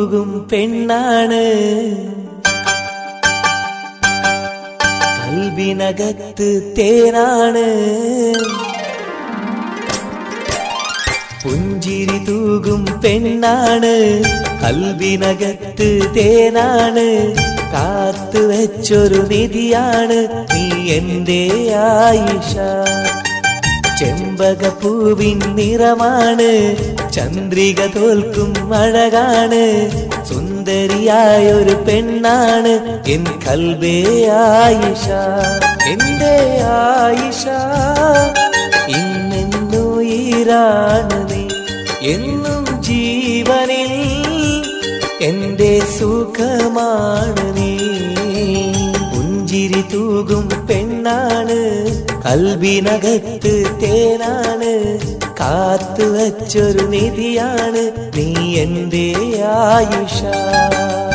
തൂകും പെണ്ണാണ് കൽവിനകത്ത് തേനാണ് പുഞ്ചിരി തൂകും പെണ്ണാണ് കൽവിനകത്ത് തേനാണ് കാത്തു വെച്ചൊരു നിധിയാണ് നീ എന്റെ ആയിഷ ചെമ്പകപ്പൂവിൻ നിറമാണ് ചന്ദ്രിക തോൽക്കും അഴകാണ് സുന്ദരിയായൊരു പെണ്ണാണ് എൻ കൽബേ ആയിഷ എന്റെ ആയിഷ ഇന്നുയിരാണ് നീ എന്നും ജീവനിൽ എന്റെ സുഖമാണ് നീ പുഞ്ചിരി തൂകും പെണ്ണാണ് കൽബിനകത്ത് തേനാണ് കാത്തു വച്ചൊരു നിധിയാണ് നീ എന്റെ ആയുഷ